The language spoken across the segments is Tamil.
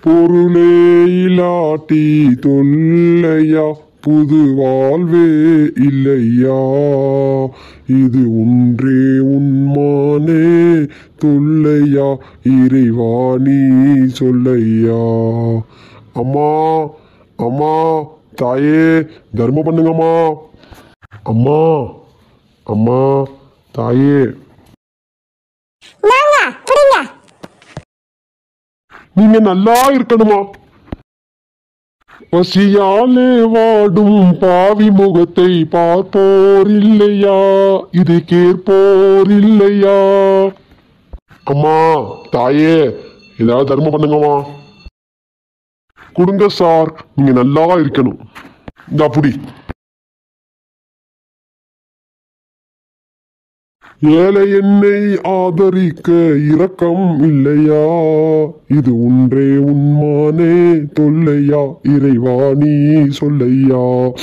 பொருளே இல்லாட்டி தொல்லையா புது வாழ்வே இல்லையா இது ஒன்றே உன்மானே தொல்லையா இறைவா நீ சொல்லையா அம்மா அம்மா தாயே தர்மம் பண்ணுங்கம்மா அம்மா அம்மா தாயே நாங்க புடிங்க நீங்க நல்லா இருக்கணுமா பசியாலே வாடும் பாவி முகத்தை பார்ப்போர் இல்லையா இது கேட்போர் இல்லையா அம்மா தாயே ஏதாவது தர்மம் பண்ணுங்கம்மா கொடுங்க சார் நீங்க நல்லா இருக்கணும் இந்த புடி ஏழை என்னை ஆதரிக்க இரக்கம் இல்லையா இது ஒன்றே உன்மானே தொல்லையா இறைவா நீ சொல்லையா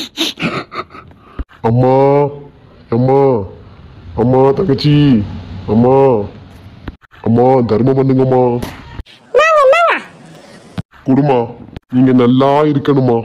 அம்மா அம்மா அம்மா தங்கச்சி அம்மா அம்மா தர்மம் பண்ணுங்கம்மா நாங்க நாங்க குடுமா நீங்க நல்லா இருக்கணுமா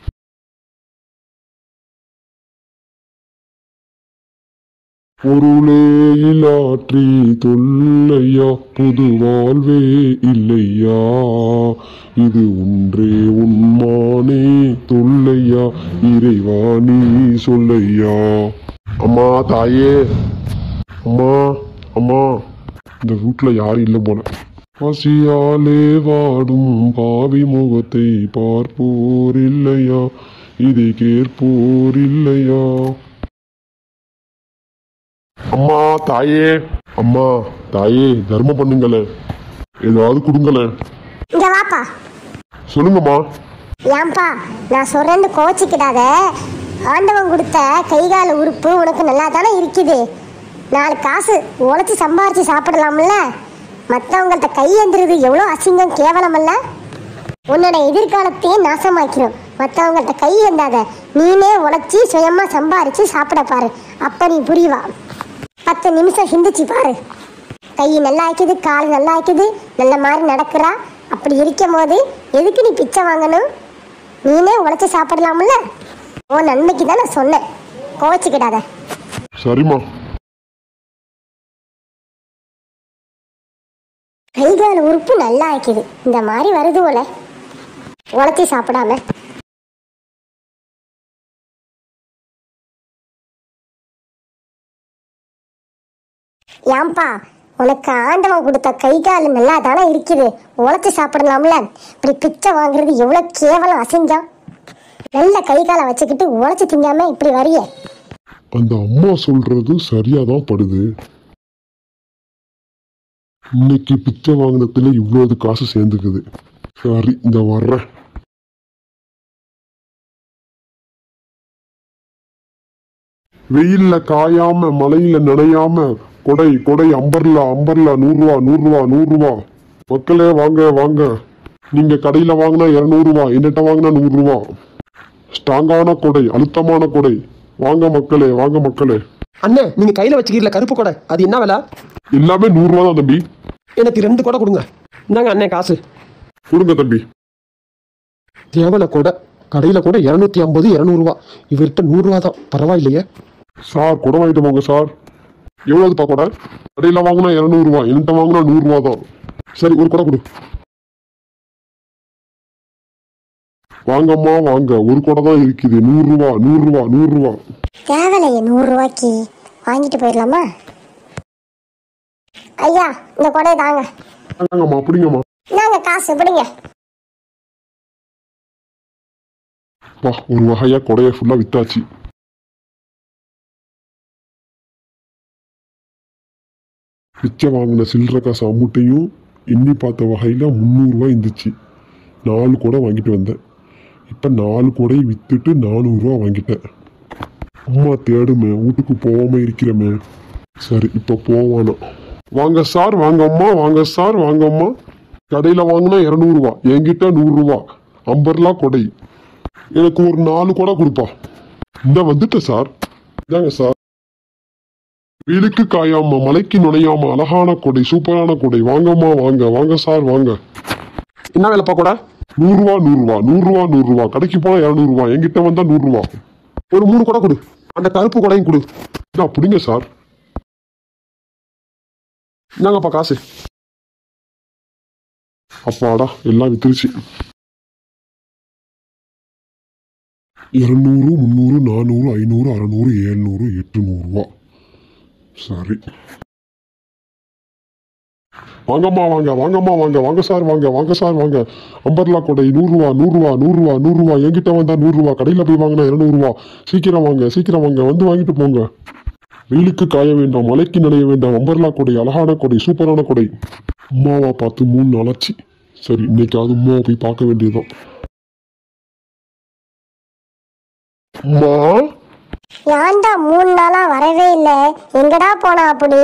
பொருளே இல்லாற்றி தொல்லையா புது வாழ்வே இல்லையா இது ஒன்றே உன்மானே தொல்லையா இறைவா நீ சொல்லையா அம்மா தாயே அம்மா அம்மா இந்த வீட்ல யாரும் இல்லை போல பசியாலே வாடும் பாவி முகத்தை பார்ப்போர் இல்லையா இதை கேட்போர் இல்லையா அம்மா தாயே அம்மா தாயே தர்மம் பண்ணுங்களேன் ஏதாவது கொடுங்களேன் இங்க வாப்பா சொல்லுங்கம்மா ஏன்பா நான் சொல்றேன்னு கோச்சிக்கிடாத ஆண்டவன் கொடுத்த கை கால் உறுப்பு உனக்கு நல்லா தானே இருக்குது நாலு காசு உழைச்சி சம்பாரிச்சு சாப்பிடலாம்ல மற்றவங்கள்ட்ட கை எந்திரது எவ்வளோ அசிங்கம் கேவலமல்ல உன்னோட எதிர்காலத்தையே நாசமாக்கிடும் மற்றவங்கள்ட்ட கை எந்தாத நீனே உழைச்சி சுயமா சம்பாரிச்சு சாப்பிட பாரு அப்ப நீ புரிவா பத்து நிமிஷம் சிந்திச்சு பாரு கை நல்லா ஆக்குது கால் நல்லா ஆக்குது நல்ல மாதிரி நடக்கிறா அப்படி இருக்கும் போது எதுக்கு நீ பிச்சை வாங்கணும் நீனே உழைச்சி சாப்பிடலாம்ல உன் நன்மைக்கு தான் நான் சொன்னேன் கோவச்சுக்கிடாத சரிம்மா கைகால் உறுப்பு நல்லா ஆக்குது இந்த மாதிரி வருது போல உழைச்சி சாப்பிடாம ஏன்பா உனக்கு ஆண்டவன் கொடுத்த கை கால் நல்லா தானே இருக்குது உழைச்சி சாப்பிடலாம்ல இப்படி பிச்சை வாங்குறது எவ்வளோ கேவலம் அசிங்கம் நல்ல கை காலை வச்சுக்கிட்டு உழைச்சி திங்காம இப்படி வரியே அந்த அம்மா சொல்றது சரியா தான் படுது இன்னைக்கு பிச்சை வாங்கினத்துல இவ்வளவு காசு சேர்ந்துக்குது சரி இந்த வர்றேன் வெயில்ல காயாம மழையில நனையாம கொடை கொடை அம்பர்லா அம்பர்லா நூறுரூவா நூறுரூவா நூறுரூவா மக்களே வாங்க வாங்க நீங்க கடையில வாங்கினா இரநூறுவா என்னட்ட வாங்கினா நூறுரூவா ஸ்ட்ராங்கான கொடை அழுத்தமான கொடை வாங்க மக்களே வாங்க மக்களே அண்ணே நீங்க கையில வச்சுக்கிறீங்களா கருப்பு கொடை அது என்ன விலை எல்லாமே நூறுரூவா தான் தம்பி எனக்கு ரெண்டு கொடை கொடுங்க இந்தாங்க அண்ணே காசு கொடுங்க தம்பி தேவலை கொடை கடையில கூட இரநூத்தி ஐம்பது இரநூறுவா இவர்கிட்ட நூறுரூவா தான் பரவாயில்லையே சார் குடம் வாங்கிட்டு போங்க சார் எவ்வளோதுப்பா கொடை கடையில் வாங்கினா இரநூறுவா என்கிட்ட வாங்கினா நூறுரூவா தான் சரி ஒரு கொடை கொடு வாங்கம்மா வாங்க ஒரு கொடை தான் இருக்குது நூறுரூவா நூறுரூவா நூறுரூவா தேவலையே நூறு ரூபாய்க்கு வாங்கிட்டு போயிடலாமா ஐயா இந்த கொடையை தாங்க வாங்கம்மா அப்படிங்கம்மா நாங்க காசு பிடிங்க வா ஒரு வகையா கொடையை ஃபுல்லாக வித்தாச்சு பிச்சை வாங்கின சில்லறை காசு அம்முட்டையும் எண்ணி பார்த்த வகையில் முந்நூறுரூவா இருந்துச்சு நாலு கொடை வாங்கிட்டு வந்தேன் இப்போ நாலு கொடையை விற்றுட்டு நானூறுரூவா வாங்கிட்டேன் அம்மா தேடுமே வீட்டுக்கு போகாம இருக்கிறமே சரி இப்போ போவானா வாங்க சார் வாங்க அம்மா வாங்க சார் வாங்க அம்மா கடையில் வாங்கினா இரநூறுவா என்கிட்ட நூறுரூவா அம்பர்லா கொடை எனக்கு ஒரு நாலு கொடை கொடுப்பா இந்த வந்துட்டேன் சார் இதாங்க சார் வெயிலுக்கு காயாம மலைக்கு நுழையாம அழகான கொடை சூப்பரான கொடை வாங்கம்மா வாங்க வாங்க சார் வாங்க என்ன வேலைப்பா கூட நூறுரூவா நூறுரூவா நூறுரூவா நூறுரூவா கடைக்கு போனால் இரநூறுவா என்கிட்ட வந்தா நூறுரூவா ஒரு மூணு கூட கொடு அந்த கருப்பு கூடையும் கொடு நான் பிடிங்க சார் இந்தாங்கப்பா காசு அப்பாடா எல்லாம் வித்துருச்சு இருநூறு முந்நூறு நானூறு ஐநூறு அறநூறு ஏழ்நூறு எட்டுநூறுவா சரி வாங்கம்மா வாங்க வாங்கம்மா வாங்க வாங்க சார் வாங்க வாங்க சார் வாங்க அம்பர்லா கொடை நூறுரூவா நூறுரூவா நூறுரூவா நூறுரூவா என்கிட்ட வந்தா நூறுரூவா கடையில் போய் வாங்கினா இருநூறுவா சீக்கிரம் வாங்க சீக்கிரம் வாங்க வந்து வாங்கிட்டு போங்க வெயிலுக்கு காய வேண்டாம் மழைக்கு நனைய வேண்டாம் அம்பர்லா கொடை அழகான கொடை சூப்பரான கொடை அம்மாவா பார்த்து மூணு நாளாச்சு சரி இன்னைக்காவது அம்மாவை போய் பார்க்க வேண்டியதுதான் அம்மா ஏன்டா மூணு நாளா வரவே இல்லை எங்கடா போனா அப்படி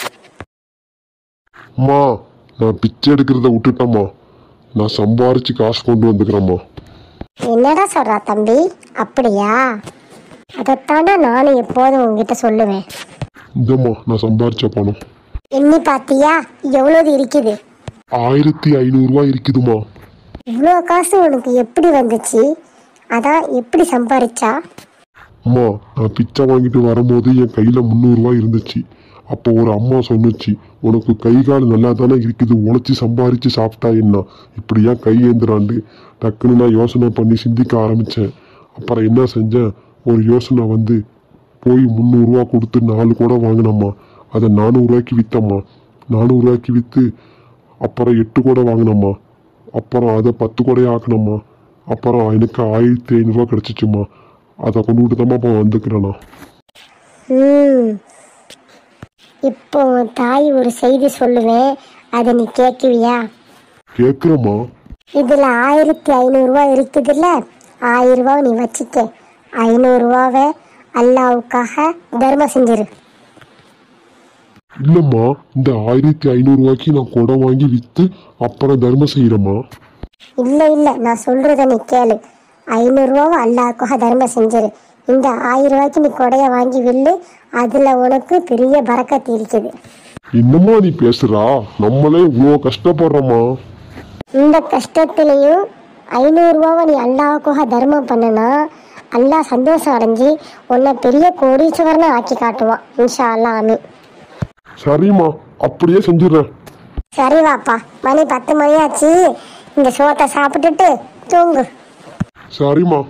அம்மா நான் பிச்சை எடுக்கிறத விட்டுட்டேம்மா நான் சம்பாரிச்சு காசு கொண்டு வந்துக்கிறேம்மா என்னடா சொல்றா தம்பி அப்படியா அதைத்தாண்டா நானும் எப்போதும் உங்ககிட்ட சொல்லுவேன் இந்தம்மா நான் சம்பாரிச்ச பணம் எண்ணி பாத்தியா எவ்வளவு இருக்குது ஆயிரத்தி ஐநூறுரூவா இருக்குதுமா இவ்வளோ காசு உனக்கு எப்படி வந்துச்சு அதான் எப்படி சம்பாரிச்சா அம்மா நான் பிச்சை வாங்கிட்டு வரும்போது என் கையில் முந்நூறுரூவா இருந்துச்சு அப்போ ஒரு அம்மா சொன்னுச்சு உனக்கு கை கால் நல்லா தானே இருக்குது உழைச்சி சம்பாரிச்சு சாப்பிட்டா என்ன இப்படியா கை ஏந்துறாண்டு டக்குன்னு நான் யோசனை பண்ணி சிந்திக்க ஆரம்பித்தேன் அப்புறம் என்ன செஞ்சேன் ஒரு யோசனை வந்து போய் முந்நூறுரூவா கொடுத்து நாலு கூட வாங்கினம்மா அதை நானூறுரூவாய்க்கு விற்றம்மா நானூறுரூவாய்க்கு விற்று அப்புறம் எட்டு கூட வாங்கினம்மா அப்புறம் அதை பத்து கூட ஆக்கினம்மா அப்புறம் எனக்கு ஆயிரத்தி ஐநூறுரூவா கிடச்சிச்சும்மா அதை கொண்டு விட்டு தான் இப்போ வந்துக்கிறேண்ணா ம் இப்போ உன் தாய் ஒரு செய்தி சொல்லுவேன் அதை நீ கேட்குவியா கேட்குறேம்மா இதில் ஆயிரத்தி ஐநூறுரூவா இருக்குதுல்ல ஆயிரம் ரூபாவை நீ வச்சுக்க ஐநூறுரூவாவை அல்லாவுக்காக தர்மம் செஞ்சிரு இல்லைம்மா இந்த ஆயிரத்தி ஐநூறுரூவாய்க்கு நான் குடம் வாங்கி விற்று அப்புறம் தர்மம் செய்கிறேம்மா இல்லை இல்லை நான் சொல்கிறத நீ கேளு ஐநூறுரூவாவை அல்லாவுக்காக தர்மம் செஞ்சிரு இந்த ஆயிரம் ரூபாய்க்கு நீ கொடையை வாங்கி வில்லு அதில் உனக்கு பெரிய பறக்கத்து இருக்குது என்னம்மா நீ பேசுறா நம்மளே இவ்வளோ கஷ்டப்படுறோம்மா இந்த கஷ்டத்துலேயும் ஐநூறுரூவாவை நீ அல்லாவுக்காக தர்மம் பண்ணுனா அல்லாஹ் சந்தோஷம் அடைஞ்சு உன்னை பெரிய கோடீஸ்வரனை ஆக்கி காட்டுவான் இன்ஷா அல்லாஹ் ஆமீன் சரிம்மா அப்படியே செஞ்சிடுறேன் சரி வாப்பா மணி பத்து மணியாச்சு இந்த சோத்தை சாப்பிட்டுட்டு தூங்கு சரிம்மா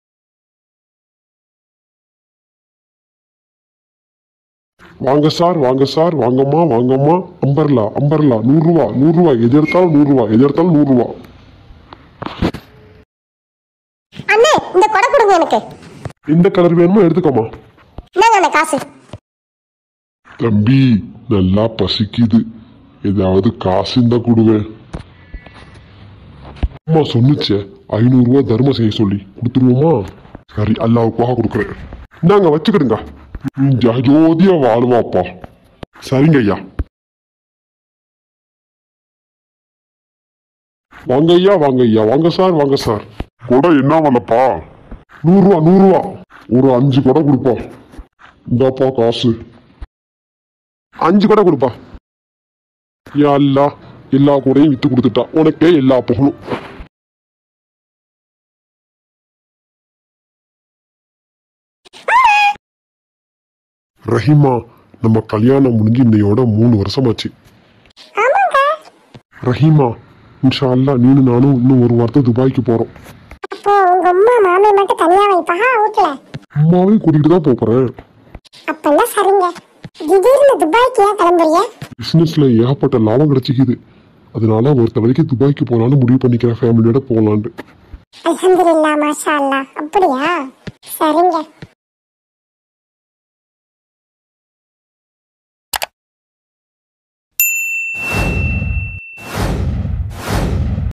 வாங்க சார் வாங்க சார் வாங்கம்மா வாங்கம்மா அம்பர்லா அம்பர்லா நூறுரூவா நூறுரூவா எது எடுத்தாலும் நூறுரூவா எது எடுத்தாலும் நூறுரூவா அண்ணே இந்த கொடை கொடுங்க எனக்கு எந்த கலர் வேணுமோ எடுத்துக்கோமா என்னங்க அண்ணே காசு தம்பி நல்லா பசிக்குது ஏதாவது காசு இருந்தா கொடுவேன் அம்மா சொன்னுச்சே ஐநூறுரூவா தர்மம் செய்ய சொல்லி கொடுத்துருவோமா சரி அல்லாவுக்காக கொடுக்குறேன் இந்தாங்க வச்சுக்கிடுங்க ம், ஜோதியா வாழ்வாப்பா சரிங்க ஐயா வாங்க ஐயா வாங்க ஐயா வாங்க சார் வாங்க சார் கொடை என்ன வரலப்பா நூறுரூவா நூறுரூவா ஒரு அஞ்சு கொடை கொடுப்பா இந்தாப்பா காசு அஞ்சு கூட கொடுப்பா யா அல்லா எல்லா கூடையும் வித்து கொடுத்துட்டா உனக்கே எல்லா புகழும் ரஹீமா நம்ம கல்யாணம் முடிஞ்சு இன்னையோட மூணு வருஷமாச்சு ரஹீமா இன்ஷா அல்லா நீனு நானும் இன்னும் ஒரு வாரத்தை துபாய்க்கு போறோம் அப்போ உங்க அம்மா மாமி மட்டும் தனியா வைப்பா வீட்டுல அம்மாவையும் கூட்டிகிட்டு தான் போப் போறேன் அப்பெல்லாம் சரிங்க திடீர்னு துபாய்க்கு ஏன் கிளம்புறீங்க பிசினஸ்ல ஏகப்பட்ட லாபம் கிடைச்சிக்குது அதனால ஒரு தடவைக்கு துபாய்க்கு போகலான்னு முடிவு பண்ணிக்கிறேன் ஃபேமிலியோட போகலான்ட்டு அல்ஹம்துலில்லாஹ் மாஷா அல்லாஹ் அப்படியா சரிங்க